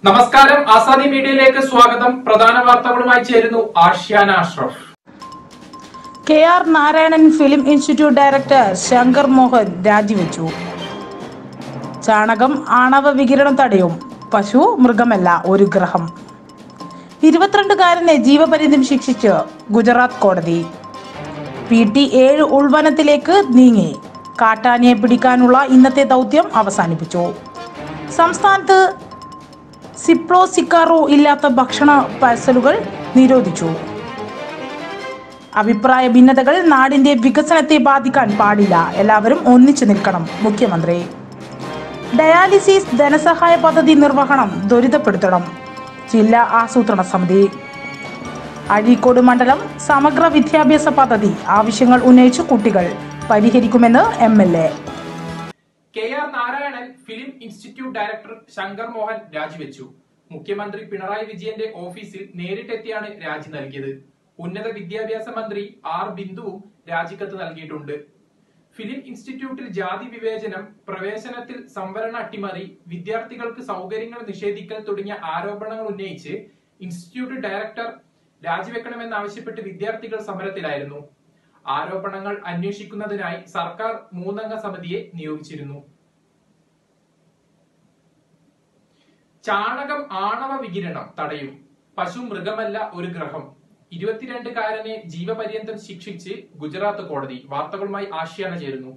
നമസ്കാരം ആസാദി മീഡിയയിലേക്ക് സ്വാഗതം പ്രധാന വാർത്തകളുമായി ചേരുന്നു Ashyana Ashraf K R Narayanan film institute director Shankar Mohan രാജിവെച്ചു ചാണകം ആണവ വികിരണം തടയും പശു മൃഗമല്ല ഒരു ഗ്രഹം ഇരുപത്തിരണ്ടുകാരനെ ജീവപര്യന്തം ശിക്ഷിച്ച് ഗുജറാത്ത് കോടതി പി ടി ഏഴ് ഉൾവനത്തിലേക്ക് നീങ്ങി കാട്ടാനയെ പിടിക്കാനുള്ള ഇന്നത്തെ ദൗത്യം അവസാനിപ്പിച്ചു സംസ്ഥാനത്ത് സിപ്രോ സിക്കാറോ ഇല്ലാത്ത ഭക്ഷണ പാഴ്സലുകൾ നിരോധിച്ചു അഭിപ്രായ ഭിന്നതകൾ നാടിന്റെ വികസനത്തെ ബാധിക്കാൻ പാടില്ല എല്ലാവരും ഒന്നിച്ചു നിൽക്കണം മുഖ്യമന്ത്രി ഡയാലിസിസ് ധനസഹായ പദ്ധതി നിർവഹണം ത്വരിതപ്പെടുത്തണം ജില്ലാ ആസൂത്രണ സമിതി അഴീക്കോട് മണ്ഡലം സമഗ്ര വിദ്യാഭ്യാസ പദ്ധതി ആവശ്യങ്ങൾ ഉന്നയിച്ച് കുട്ടികൾ പരിഹരിക്കുമെന്ന് M L A K R Narayanan film institute director Shankar Mohan രാജിവെച്ചു മുഖ്യമന്ത്രി പിണറായി വിജയന്റെ ഓഫീസിൽ നേരിട്ടെത്തിയാണ് രാജി നൽകിയത് ഉന്നത വിദ്യാഭ്യാസ മന്ത്രി ആർ ബിന്ദുവും രാജിക്കത്ത് നൽകിയിട്ടുണ്ട് ഫിലിം ഇൻസ്റ്റിറ്റ്യൂട്ടിൽ ജാതി വിവേചനം പ്രവേശനത്തിൽ സംവരണ അട്ടിമറി വിദ്യാർത്ഥികൾക്ക് സൗകര്യങ്ങൾ നിഷേധിക്കൽ തുടങ്ങിയ ആരോപണങ്ങൾ ഉന്നയിച്ച് ഇൻസ്റ്റിറ്റ്യൂട്ട് ഡയറക്ടർ രാജിവെക്കണമെന്നാവശ്യപ്പെട്ട് വിദ്യാർത്ഥികൾ സമരത്തിലായിരുന്നു ആരോപണങ്ങൾ അന്വേഷിക്കുന്നതിനായി സർക്കാർ മൂന്നംഗ സമിതിയെ നിയോഗിച്ചിരുന്നു ചാണകം ആണവ വികിരണം തടയും പശു മൃഗമല്ല ഒരു ഗ്രഹം ഇരുപത്തിരണ്ടുകാരനെ ജീവപര്യന്തം ശിക്ഷിച്ച് ഗുജറാത്ത് കോടതി വാർത്തകളുമായി ആഷ്യാന ചേരുന്നു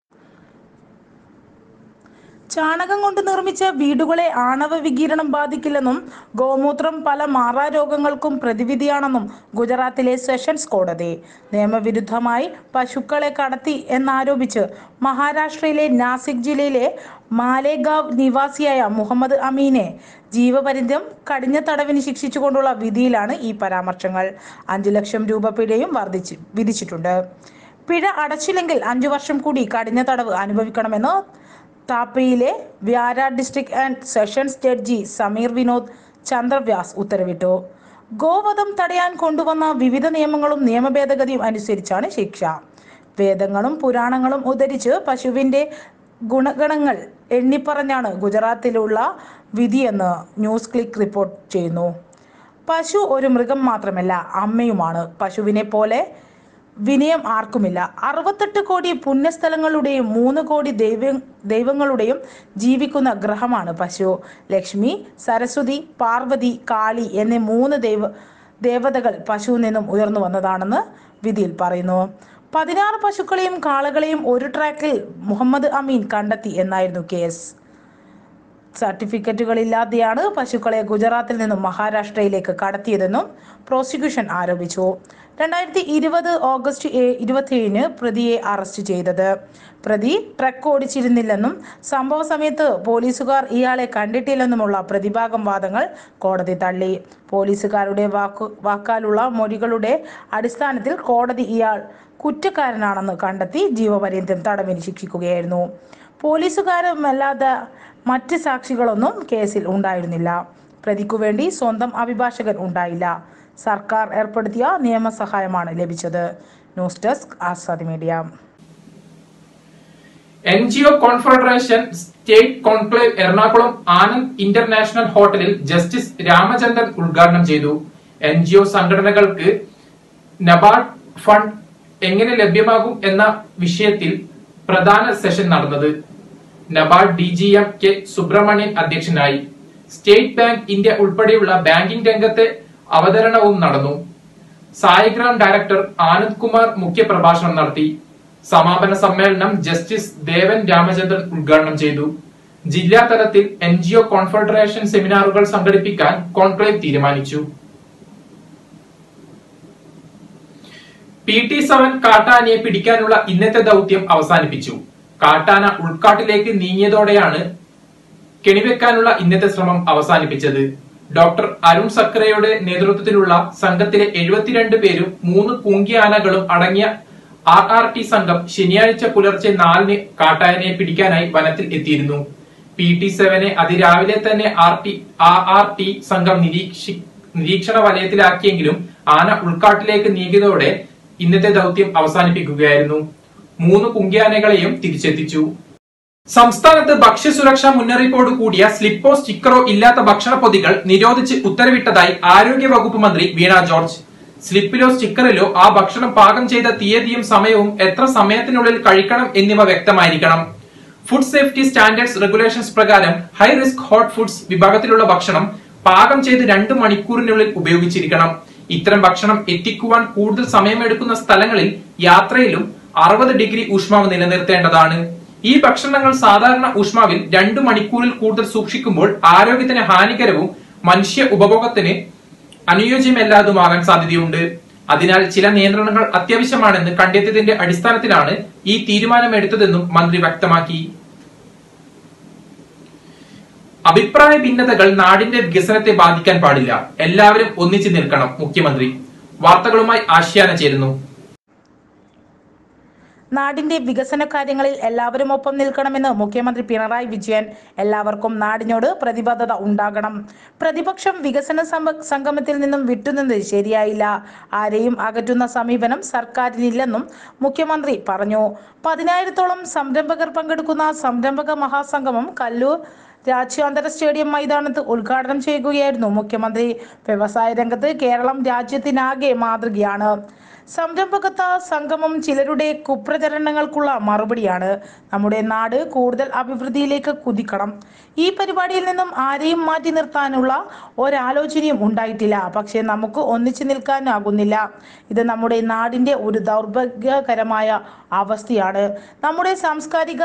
ചാണകം കൊണ്ട് നിർമ്മിച്ച വീടുകളെ ആണവ വികിരണം ബാധിക്കില്ലെന്നും ഗോമൂത്രം പല മാറാരോഗങ്ങൾക്കും പ്രതിവിധിയാണെന്നും ഗുജറാത്തിലെ സെഷൻസ് കോടതി നിയമവിരുദ്ധമായി പശുക്കളെ കടത്തി എന്നാരോപിച്ച് മഹാരാഷ്ട്രയിലെ നാസിക് ജില്ലയിലെ മാലേഗാവ് നിവാസിയായ മുഹമ്മദ് അമീനെ ജീവപര്യന്തം കഠിന തടവിന് ശിക്ഷിച്ചുകൊണ്ടുള്ള വിധിയിലാണ് ഈ പരാമർശങ്ങൾ അഞ്ചു ലക്ഷം രൂപ പിഴയും വർദ്ധിച്ച് വിധിച്ചിട്ടുണ്ട് പിഴ അടച്ചില്ലെങ്കിൽ അഞ്ചു വർഷം കൂടി കഠിന തടവ് അനുഭവിക്കണമെന്ന് താപ്പയിലെ Vyara district and sessions judge Sameer Vinod Chandravyas ഉത്തരവിട്ടു ഗോവധം തടയാൻ കൊണ്ടുവന്ന വിവിധ നിയമങ്ങളും നിയമഭേദഗതിയും അനുസരിച്ചാണ് ശിക്ഷ വേദങ്ങളും പുരാണങ്ങളും ഉദ്ധരിച്ച് പശുവിന്റെ ഗുണഗണങ്ങൾ എണ്ണിപ്പറഞ്ഞാണ് ഗുജറാത്തിലുള്ള വിധിയെന്ന് ന്യൂസ് ക്ലിക്ക് റിപ്പോർട്ട് ചെയ്യുന്നു പശു ഒരു മൃഗം മാത്രമല്ല അമ്മയുമാണ് പശുവിനെ പോലെ വിനയം ആർക്കുമില്ല അറുപത്തെട്ട് കോടി പുണ്യസ്ഥലങ്ങളുടെയും മൂന്ന് കോടി ദൈവ ദൈവങ്ങളുടെയും ജീവിക്കുന്ന ഗ്രഹമാണ് പശു ലക്ഷ്മി സരസ്വതി പാർവതി കാളി എന്നീ മൂന്ന് ദൈവ ദേവതകൾ പശുവിൽ നിന്നും ഉയർന്നു വന്നതാണെന്ന് വിധിയിൽ പറയുന്നു പതിനാറ് പശുക്കളെയും കാളകളെയും ഒരു ട്രാക്കിൽ മുഹമ്മദ് അമീൻ കണ്ടെത്തി എന്നായിരുന്നു കേസ് സർട്ടിഫിക്കറ്റുകളില്ലാതെയാണ് പശുക്കളെ ഗുജറാത്തിൽ നിന്നും മഹാരാഷ്ട്രയിലേക്ക് കടത്തിയതെന്നും പ്രോസിക്യൂഷൻ ആരോപിച്ചു രണ്ടായിരത്തി ഇരുപത് ഓഗസ്റ്റ് ഇരുപത്തിയേഴിന് പ്രതിയെ അറസ്റ്റ് ചെയ്തത് പ്രതി ട്രക്ക് ഓടിച്ചിരുന്നില്ലെന്നും സംഭവ സമയത്ത് പോലീസുകാർ ഇയാളെ കണ്ടിട്ടില്ലെന്നുമുള്ള പ്രതിഭാഗം വാദങ്ങൾ കോടതി തള്ളി പോലീസുകാരുടെ വാക്കു വാക്കാലുള്ള മൊഴികളുടെ അടിസ്ഥാനത്തിൽ കോടതി ഇയാൾ കുറ്റക്കാരനാണെന്ന് കണ്ടെത്തി ജീവപര്യന്തം തടവിന് ശിക്ഷിക്കുകയായിരുന്നു പോലീസുകാരുമല്ലാതെ മറ്റ് സാക്ഷികളൊന്നും കേസിൽ ഉണ്ടായിരുന്നില്ല പ്രതിക്കു വേണ്ടി സ്വന്തം അഭിഭാഷകൻ ഉണ്ടായില്ല സർക്കാർ ഏർപ്പെടുത്തിയ നിയമസഹായമാണ് ലഭിച്ചത് news desk Azad media N G O confederation state conclave Ernakulam Anand international ഹോട്ടലിൽ ജസ്റ്റിസ് രാമചന്ദ്രൻ ഉദ്ഘാടനം ചെയ്തു എൻ ജി ഒ സംഘടനകൾക്ക് നബാർഡ് ഫണ്ട് എങ്ങനെ ലഭ്യമാകും എന്ന വിഷയത്തിൽ പ്രധാന സെഷൻ നടന്നത് NABARD D G M K Subramanian അധ്യക്ഷനായി സ്റ്റേറ്റ് ബാങ്ക് ഇന്ത്യ ഉൾപ്പെടെയുള്ള ബാങ്കിംഗ് രംഗത്തെ അവതരണവും നടന്നു സായിഗ്രാം ഡയറക്ടർ ആനന്ദ് കുമാർ മുഖ്യപ്രഭാഷണം നടത്തി സമാപന സമ്മേളനം ജസ്റ്റിസ് ദേവൻ രാമചന്ദ്രൻ ഉദ്ഘാടനം ചെയ്തു ജില്ലാ തലത്തിൽ എൻ ജി ഒ കോൺഫെഡറേഷൻ സെമിനാറുകൾ സംഘടിപ്പിക്കാൻ കോൺക്ലേവ് തീരുമാനിച്ചു പി ടി സെവൻ കാട്ടാനയെ പിടിക്കാനുള്ള ഇന്നത്തെ ദൗത്യം അവസാനിപ്പിച്ചു കാട്ടാന ഉൾക്കാട്ടിലേക്ക് നീങ്ങിയതോടെയാണ് കെണിവെക്കാനുള്ള ഇന്നത്തെ ശ്രമം അവസാനിപ്പിച്ചത് ഡോക്ടർ അരുൺ സക്രയുടെ നേതൃത്വത്തിലുള്ള സംഘത്തിലെ എഴുപത്തിരണ്ട് പേരും മൂന്ന് പൂങ്കിയാനകളും അടങ്ങിയ ആർ ആർ ടി സംഘം ശനിയാഴ്ച പുലർച്ചെ നാലിന് കാട്ടാനയെ പിടിക്കാനായി വനത്തിൽ എത്തിയിരുന്നു പി ടി സെവനെ അതിരാവിലെ തന്നെ R T R R T സംഘം നിരീക്ഷി നിരീക്ഷണ വലയത്തിലാക്കിയെങ്കിലും ആന ഉൾക്കാട്ടിലേക്ക് നീങ്ങിയതോടെ ഇന്നത്തെ ദൗത്യം അവസാനിപ്പിക്കുകയായിരുന്നു മൂന്ന് പുങ്കിയാനകളെയും തിരിച്ചെത്തിച്ചു സംസ്ഥാനത്ത് ഭക്ഷ്യസുരക്ഷാ മുന്നറിയിപ്പോട് കൂടിയ സ്ലിപ്പോ സ്റ്റിക്കറോ ഇല്ലാത്ത ഭക്ഷണ പൊതികൾ നിരോധിച്ച് ഉത്തരവിട്ടതായി ആരോഗ്യ വകുപ്പ് മന്ത്രി വീണ ജോർജ് സ്ലിപ്പിലോ സ്റ്റിക്കറിലോ ആ ഭക്ഷണം പാകം ചെയ്ത തീയതിയും സമയവും എത്ര സമയത്തിനുള്ളിൽ കഴിക്കണം എന്നിവ വ്യക്തമായിരിക്കണം ഫുഡ് സേഫ്റ്റി സ്റ്റാൻഡേർഡ്സ് റെഗുലേഷൻസ് പ്രകാരം ഹൈ റിസ്ക് ഹോട്ട് ഫുഡ്സ് വിഭാഗത്തിലുള്ള ഭക്ഷണം പാകം ചെയ്ത് രണ്ട് മണിക്കൂറിനുള്ളിൽ ഉപയോഗിച്ചിരിക്കണം ഇത്തരം ഭക്ഷണം എത്തിക്കുവാൻ കൂടുതൽ സമയമെടുക്കുന്ന സ്ഥലങ്ങളിൽ യാത്രയിലും അറുപത് ഡിഗ്രി ഊഷ്മാവ് നിലനിർത്തേണ്ടതാണ് ഈ ഭക്ഷണങ്ങൾ സാധാരണ ഊഷ്മാവിൽ രണ്ടു മണിക്കൂറിൽ കൂടുതൽ സൂക്ഷിക്കുമ്പോൾ ആരോഗ്യത്തിന് ഹാനികരവും മനുഷ്യ ഉപഭോഗത്തിന് അനുയോജ്യമല്ലാതുമാകാൻ സാധ്യതയുണ്ട് അതിനാൽ ചില നിയന്ത്രണങ്ങൾ അത്യാവശ്യമാണെന്ന് കണ്ടെത്തിയതിന്റെ അടിസ്ഥാനത്തിലാണ് ഈ തീരുമാനമെടുത്തതെന്നും മന്ത്രി വ്യക്തമാക്കി അഭിപ്രായ ഭിന്നതകൾ നാടിന്റെ വികസനത്തെ ബാധിക്കാൻ പാടില്ല എല്ലാവരും ഒന്നിച്ചു നിൽക്കണം മുഖ്യമന്ത്രി വാർത്തകളുമായി ആശയാന ചേരുന്നു നാടിന്റെ വികസന കാര്യങ്ങളിൽ എല്ലാവരും ഒപ്പം നിൽക്കണമെന്ന് മുഖ്യമന്ത്രി പിണറായി വിജയൻ എല്ലാവർക്കും നാടിനോട് പ്രതിബദ്ധത ഉണ്ടാകണം പ്രതിപക്ഷം വികസന സമ- സംഗമത്തിൽ നിന്നും വിട്ടുനിന്നത് ശരിയായില്ല ആരെയും അകറ്റുന്ന സമീപനം സർക്കാരിനില്ലെന്നും മുഖ്യമന്ത്രി പറഞ്ഞു പതിനായിരത്തോളം സംരംഭകർ പങ്കെടുക്കുന്ന സംരംഭക മഹാസംഗമം കല്ലൂർ രാജ്യാന്തര സ്റ്റേഡിയം മൈതാനത്ത് ഉദ്ഘാടനം ചെയ്യുകയായിരുന്നു മുഖ്യമന്ത്രി വ്യവസായ രംഗത്ത് കേരളം രാജ്യത്തിനാകെ മാതൃകയാണ് സംരംഭകത്വ സംഗമം ചിലരുടെ കുപ്രചരണങ്ങൾക്കുള്ള മറുപടിയാണ് നമ്മുടെ നാട് കൂടുതൽ അഭിവൃദ്ധിയിലേക്ക് കുതിക്കണം ഈ പരിപാടിയിൽ നിന്നും ആരെയും മാറ്റി നിർത്താനുള്ള ഒരാലോചനയും ഉണ്ടായിട്ടില്ല പക്ഷേ നമുക്ക് ഒന്നിച്ചു നിൽക്കാനാകുന്നില്ല ഇത് നമ്മുടെ നാടിന്റെ ഒരു ദൗർഭാഗ്യകരമായ അവസ്ഥയാണ് നമ്മുടെ സാംസ്കാരിക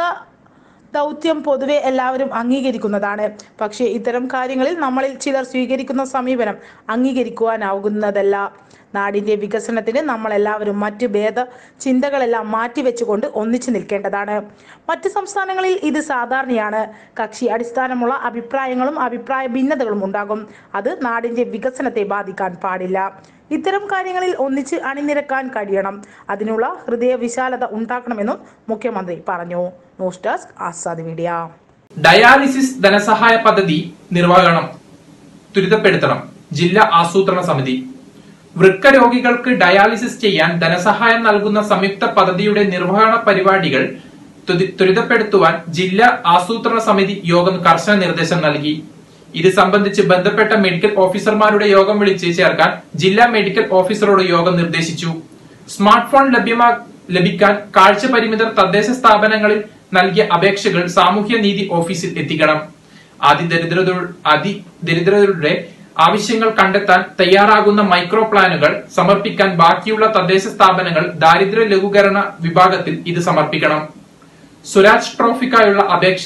ദൗത്യം പൊതുവെ എല്ലാവരും അംഗീകരിക്കുന്നതാണ് പക്ഷേ ഇത്തരം കാര്യങ്ങളിൽ നമ്മളിൽ ചിലർ സ്വീകരിക്കുന്ന സമീപനം അംഗീകരിക്കുവാനാകുന്നതല്ല നാടിന്റെ വികസനത്തിന് നമ്മളെല്ലാവരും മറ്റ് ഭേദ ചിന്തകളെല്ലാം മാറ്റിവെച്ചുകൊണ്ട് ഒന്നിച്ചു നിൽക്കേണ്ടതാണ് മറ്റ് സംസ്ഥാനങ്ങളിൽ ഇത് സാധാരണയാണ് കക്ഷി അടിസ്ഥാനമുള്ള അഭിപ്രായങ്ങളും അഭിപ്രായ ഭിന്നതകളും ഉണ്ടാകും അത് നാടിന്റെ വികസനത്തെ ബാധിക്കാൻ പാടില്ല ഇത്തരം കാര്യങ്ങളിൽ ഒന്നിച്ച് അണിനിരക്കാൻ കഴിയണം അതിനുള്ള ഹൃദയ വിശാലത ഉണ്ടാക്കണമെന്നും മുഖ്യമന്ത്രി പറഞ്ഞു news desk Azad media dialysis ധനസഹായ പദ്ധതി നിർവഹണം ത്വരിതപ്പെടുത്തണം ജില്ലാ ആസൂത്രണ സമിതി വൃക്ക രോഗികൾക്ക് ഡയാലിസിസ് ചെയ്യാൻ ധനസഹായം നൽകുന്ന സംയുക്ത പദ്ധതിയുടെ നിർവഹണ പരിപാടികൾ ത്വരി- ത്വരിതപ്പെടുത്തുവാൻ ജില്ലാ ആസൂത്രണ സമിതി യോഗം കർശന നിർദ്ദേശം നൽകി ഇത് സംബന്ധിച്ച് ബന്ധപ്പെട്ട മെഡിക്കൽ ഓഫീസർമാരുടെ യോഗം വിളിച്ച് ചേർക്കാൻ ജില്ലാ മെഡിക്കൽ ഓഫീസറോട് യോഗം നിർദ്ദേശിച്ചു സ്മാർട്ട് ഫോൺ ലഭ്യമാ ലഭിക്കാൻ കാഴ്ച പരിമിതർ തദ്ദേശ സ്ഥാപനങ്ങളിൽ നൽകിയ അപേക്ഷകൾ സാമൂഹ്യ നീതി ഓഫീസിൽ എത്തിക്കണം അതിദരിദ്രത അതിദരിദ്രരുടെ ആവശ്യങ്ങൾ കണ്ടെത്താൻ തയ്യാറാകുന്ന മൈക്രോ പ്ലാനുകൾ സമർപ്പിക്കാൻ ബാക്കിയുള്ള തദ്ദേശ സ്ഥാപനങ്ങൾ ദാരിദ്ര്യ ലഘൂകരണ വിഭാഗത്തിൽ ഇത് സമർപ്പിക്കണം സ്വരാജ് ട്രോഫിക്കായുള്ള അപേക്ഷ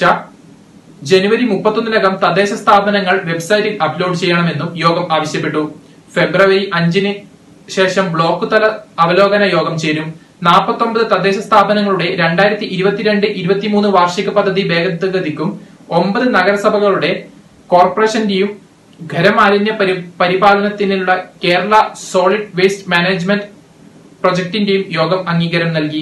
ജനുവരി മുപ്പത്തൊന്നിനകം തദ്ദേശ സ്ഥാപനങ്ങൾ വെബ്സൈറ്റിൽ അപ്ലോഡ് ചെയ്യണമെന്നും യോഗം ആവശ്യപ്പെട്ടു ഫെബ്രുവരി അഞ്ചിന് ശേഷം ബ്ലോക്ക് തല അവലോകന യോഗം ചേരും നാൽപ്പത്തൊമ്പത് തദ്ദേശ സ്ഥാപനങ്ങളുടെ രണ്ടായിരത്തി ഇരുപത്തിരണ്ട് ഇരുപത്തിമൂന്ന് വാർഷിക പദ്ധതി ഭേദഗതിക്കും ഒമ്പത് നഗരസഭകളുടെ കോർപ്പറേഷന്റെയും ഖരമാലിന്യ പരി പരിപാലനത്തിനുള്ള കേരള സോളിഡ് വേസ്റ്റ് മാനേജ്മെന്റ് പ്രൊജക്ടിന്റെയും യോഗം അംഗീകാരം നൽകി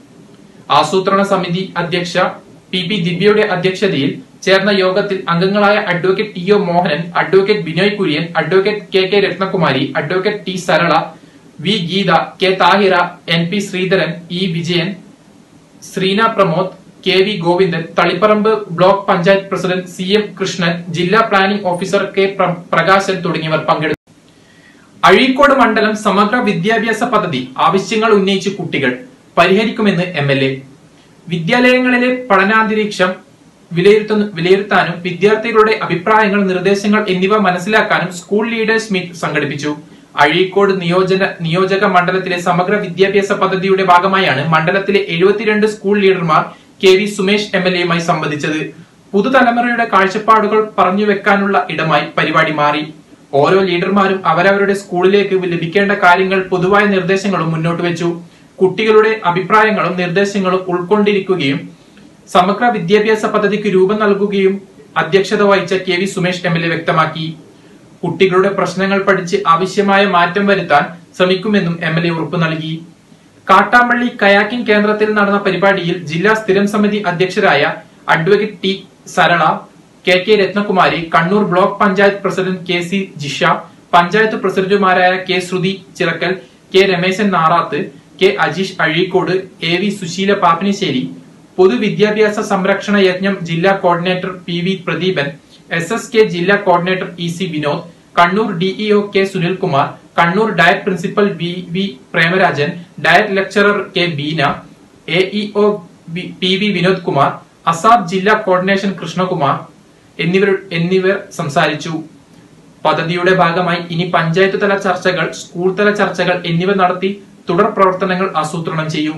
ആസൂത്രണ സമിതി അധ്യക്ഷ പി പി ദിവ്യയുടെ അധ്യക്ഷതയിൽ ചേർന്ന യോഗത്തിൽ അംഗങ്ങളായ advocate T O Mohanan advocate Binoy Kurian advocate K K Ratnakumari advocate T Sarala V Geetha K Thahira N P Sreedharan E Vijayan Sreena Pramod K V Govindan Taliparamba block panchayat president C M Krishnan ജില്ലാ പ്ലാനിംഗ് ഓഫീസർ കെ പ്ര- പ്രകാശൻ തുടങ്ങിയവർ പങ്കെടുത്തു അഴീക്കോട് മണ്ഡലം സമഗ്ര വിദ്യാഭ്യാസ പദ്ധതി ആവശ്യങ്ങൾ ഉന്നയിച്ച് കുട്ടികൾ പരിഹരിക്കുമെന്ന് എം എൽ എ വിദ്യാലയങ്ങളിലെ പഠനാന്തരീക്ഷം വിലയിരുത്തുന്ന വിലയിരുത്താനും വിദ്യാർത്ഥികളുടെ അഭിപ്രായങ്ങൾ നിർദ്ദേശങ്ങൾ എന്നിവ മനസ്സിലാക്കാനും സ്കൂൾ ലീഡേഴ്സ് മീറ്റ് സംഘടിപ്പിച്ചു അഴീക്കോട് നിയോജന നിയോജക മണ്ഡലത്തിലെ സമഗ്ര വിദ്യാഭ്യാസ പദ്ധതിയുടെ ഭാഗമായാണ് മണ്ഡലത്തിലെ എഴുപത്തിരണ്ട് സ്കൂൾ ലീഡർമാർ K V Sumesh M L എയുമായി സംവദിച്ചത് പുതുതലമുറയുടെ കാഴ്ചപ്പാടുകൾ പറഞ്ഞു വെക്കാനുള്ള ഇടമായി പരിപാടി മാറി ഓരോ ലീഡർമാരും അവരവരുടെ സ്കൂളിലേക്ക് ലഭിക്കേണ്ട കാര്യങ്ങൾ പൊതുവായ നിർദ്ദേശങ്ങളും മുന്നോട്ട് വെച്ചു കുട്ടികളുടെ അഭിപ്രായങ്ങളും നിർദ്ദേശങ്ങളും ഉൾക്കൊണ്ടിരിക്കുകയും സമഗ്ര വിദ്യാഭ്യാസ പദ്ധതിക്ക് രൂപം നൽകുകയും അധ്യക്ഷത വഹിച്ച K V Sumesh M L A വ്യക്തമാക്കി കുട്ടികളുടെ പ്രശ്നങ്ങൾ പഠിച്ച് ആവശ്യമായ മാറ്റം വരുത്താൻ ശ്രമിക്കുമെന്നും എം എൽ എ ഉറപ്പു നൽകി കാട്ടാമ്പള്ളി കയാക്കിംഗ് കേന്ദ്രത്തിൽ നടന്ന പരിപാടിയിൽ ജില്ലാ സ്ഥിരം സമിതി അധ്യക്ഷരായ advocate T Sarala K K Ratnakumari Kannur block panchayat president K C Jisha panchayat പ്രസിഡന്റുമാരായ K Sruthi Chirakkal K Rameshan Narath K Ajeesh Azhikode A V Susheela Pappinisseri പൊതുവിദ്യാഭ്യാസ സംരക്ഷണ യജ്ഞം ജില്ലാ coordinator P V Pradeepan S S K ജില്ലാ coordinator E C Vinod Kannur DEO K Sunilkumar Kannur DIET principal V V Premarajan DIET lecturer K Beena A EO P V Vinod Kumar അസാബ് ജില്ലാ coordination Krishnakumar എന്നിവർ എന്നിവർ സംസാരിച്ചു പദ്ധതിയുടെ ഭാഗമായി ഇനി പഞ്ചായത്ത് തല ചർച്ചകൾ സ്കൂൾ തല ചർച്ചകൾ എന്നിവ നടത്തി തുടർ പ്രവർത്തനങ്ങൾ ആസൂത്രണം ചെയ്യും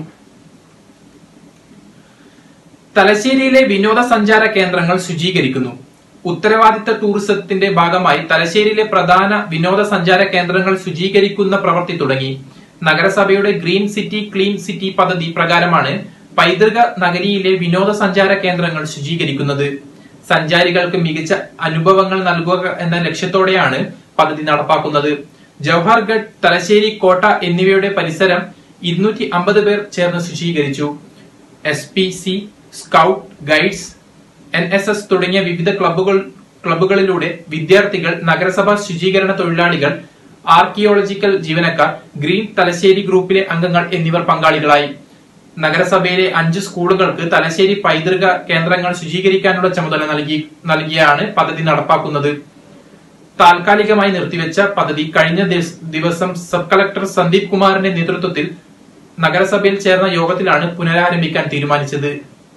തലശ്ശേരിയിലെ വിനോദസഞ്ചാര കേന്ദ്രങ്ങൾ ശുചീകരിക്കുന്നു ഉത്തരവാദിത്ത ടൂറിസത്തിന്റെ ഭാഗമായി തലശ്ശേരിയിലെ പ്രധാന വിനോദസഞ്ചാര കേന്ദ്രങ്ങൾ ശുചീകരിക്കുന്ന പ്രവൃത്തി തുടങ്ങി നഗരസഭയുടെ ഗ്രീൻ സിറ്റി ക്ലീൻ സിറ്റി പദ്ധതി പ്രകാരമാണ് പൈതൃക നഗരിയിലെ വിനോദസഞ്ചാര കേന്ദ്രങ്ങൾ ശുചീകരിക്കുന്നത് സഞ്ചാരികൾക്ക് മികച്ച അനുഭവങ്ങൾ നൽകുക എന്ന ലക്ഷ്യത്തോടെയാണ് പദ്ധതി നടപ്പാക്കുന്നത് ജവഹർഗഡ് തലശ്ശേരി കോട്ട എന്നിവയുടെ പരിസരം ഇരുന്നൂറ്റി അമ്പത് പേർ ചേർന്ന് ശുചീകരിച്ചു S P C scout guides N S S തുടങ്ങിയ വിവിധ ക്ലബ്ബുകൾ ക്ലബ്ബുകളിലൂടെ വിദ്യാർത്ഥികൾ നഗരസഭാ ശുചീകരണ തൊഴിലാളികൾ ആർക്കിയോളജിക്കൽ ജീവനക്കാർ ഗ്രീൻ തലശ്ശേരി ഗ്രൂപ്പിലെ അംഗങ്ങൾ എന്നിവർ പങ്കാളികളായി നഗരസഭയിലെ അഞ്ച് സ്കൂളുകൾക്ക് തലശ്ശേരി പൈതൃക കേന്ദ്രങ്ങൾ ശുചീകരിക്കാനുള്ള ചുമതല നൽകി നൽകിയാണ് പദ്ധതി നടപ്പാക്കുന്നത് താൽക്കാലികമായി നിർത്തിവെച്ച പദ്ധതി കഴിഞ്ഞ ദിവസ്- ദിവസം സബ് കളക്ടർ സന്ദീപ് കുമാറിന്റെ നേതൃത്വത്തിൽ നഗരസഭയിൽ ചേർന്ന യോഗത്തിലാണ് പുനരാരംഭിക്കാൻ തീരുമാനിച്ചത്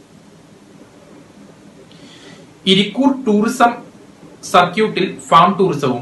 ഇരിക്കൂർ ടൂറിസം സർക്യൂട്ടിൽ ഫാം ടൂറിസവും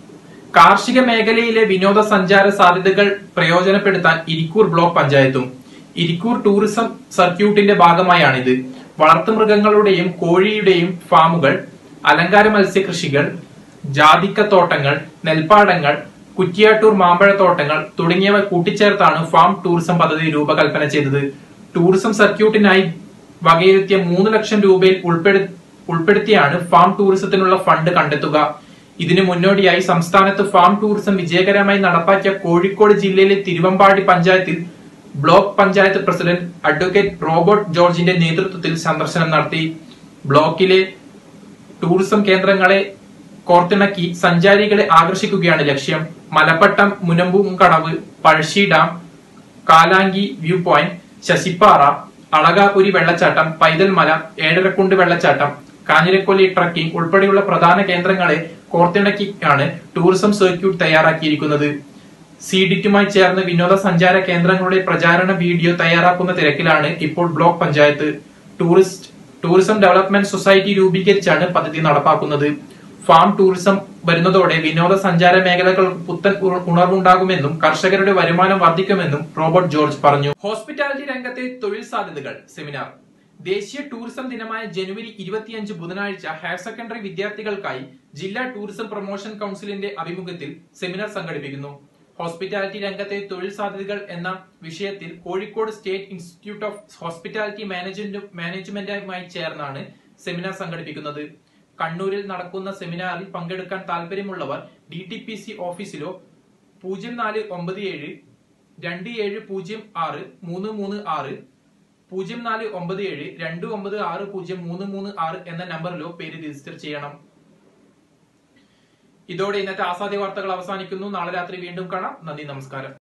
കാർഷിക മേഖലയിലെ വിനോദസഞ്ചാര സാധ്യതകൾ പ്രയോജനപ്പെടുത്താൻ ഇരിക്കൂർ ബ്ലോക്ക് പഞ്ചായത്തും ഇരിക്കൂർ ടൂറിസം സർക്യൂട്ടിന്റെ ഭാഗമായാണിത് വളർത്തുമൃഗങ്ങളുടെയും കോഴിയുടെയും ഫാമുകൾ അലങ്കാര മത്സ്യകൃഷികൾ ജാതിക്കത്തോട്ടങ്ങൾ നെൽപ്പാടങ്ങൾ കുറ്റിയാട്ടൂർ മാമ്പഴത്തോട്ടങ്ങൾ തുടങ്ങിയവ കൂട്ടിച്ചേർത്താണ് ഫാം ടൂറിസം പദ്ധതി രൂപകൽപ്പന ചെയ്തത് ടൂറിസം സർക്യൂട്ടിനായി വകയിരുത്തിയ മൂന്ന് ലക്ഷം രൂപയിൽ ഉൾപ്പെടു ഉൾപ്പെടുത്തിയാണ് ഫാം ടൂറിസത്തിനുള്ള ഫണ്ട് കണ്ടെത്തുക ഇതിനു മുന്നോടിയായി സംസ്ഥാനത്ത് ഫാം ടൂറിസം വിജയകരമായി നടപ്പാക്കിയ കോഴിക്കോട് ജില്ലയിലെ തിരുവമ്പാടി പഞ്ചായത്തിൽ block panchayat president advocate Robert ജോർജിന്റെ നേതൃത്വത്തിൽ സന്ദർശനം നടത്തി ബ്ലോക്കിലെ ടൂറിസം കേന്ദ്രങ്ങളെ കോർത്തിണക്കി സഞ്ചാരികളെ ആകർഷിക്കുകയാണ് ലക്ഷ്യം മലപ്പട്ടം മുനമ്പും കടവ് Pazhassi dam Kalanki view point Sasippara Alakapuri വെള്ളച്ചാട്ടം പൈതൽമല ഏഴരക്കുണ്ട് വെള്ളച്ചാട്ടം കാഞ്ഞിരക്കൊല്ലി ട്രക്കിംഗ് ഉൾപ്പെടെയുള്ള പ്രധാന കേന്ദ്രങ്ങളെ കോർത്തിണക്കിയാണ് ടൂറിസം സർക്യൂട്ട് തയ്യാറാക്കിയിരിക്കുന്നത് സീഡിറ്റുമായി ചേർന്ന് വിനോദസഞ്ചാര കേന്ദ്രങ്ങളുടെ പ്രചാരണ വീഡിയോ തയ്യാറാക്കുന്ന തിരക്കിലാണ് ഇപ്പോൾ block panchayat tourist tourism development society രൂപീകരിച്ചാണ് പദ്ധതി നടപ്പാക്കുന്നത് ഫാം ടൂറിസം വരുന്നതോടെ വിനോദസഞ്ചാര മേഖലകൾക്ക് പുത്തൻ ഉണ- ഉണർവുണ്ടാകുമെന്നും കർഷകരുടെ വരുമാനം വർദ്ധിക്കുമെന്നും റോബർട്ട് ജോർജ് പറഞ്ഞു ഹോസ്പിറ്റാലിറ്റി രംഗത്തെ തൊഴിൽ സാധ്യതകൾ സെമിനാർ ദേശീയ ടൂറിസം ദിനമായ ജനുവരി ഇരുപത്തിയഞ്ച് ബുധനാഴ്ച ഹയർ സെക്കൻഡറി വിദ്യാർത്ഥികൾക്കായി ജില്ലാ ടൂറിസം പ്രൊമോഷൻ കൗൺസിലിന്റെ ആഭിമുഖ്യത്തിൽ സെമിനാർ സംഘടിപ്പിക്കുന്നു ഹോസ്പിറ്റാലിറ്റി രംഗത്തെ തൊഴിൽ സാധ്യതകൾ എന്ന വിഷയത്തിൽ Kozhikode state institute of hospitality management മാനേജ്മെന്റുമായി ചേർന്നാണ് സെമിനാർ സംഘടിപ്പിക്കുന്നത് കണ്ണൂരിൽ നടക്കുന്ന സെമിനാറിൽ പങ്കെടുക്കാൻ താല്പര്യമുള്ളവർ ഡി ടി പി സി ഓഫീസിലോ പൂജ്യം നാല് ഒമ്പത് ഏഴ് രണ്ട് ഏഴ് പൂജ്യം ആറ് മൂന്ന് മൂന്ന് ആറ് പൂജ്യം നാല് ഒമ്പത് ഏഴ് രണ്ട് ഒമ്പത് ആറ് പൂജ്യം മൂന്ന് മൂന്ന് ആറ് എന്ന നമ്പറിലോ പേര് രജിസ്റ്റർ ചെയ്യണം ഇതോടെ ഇന്നത്തെ ആസാദ്യ വാർത്തകൾ അവസാനിക്കുന്നു നാളെ രാത്രി വീണ്ടും കാണാം നന്ദി നമസ്കാരം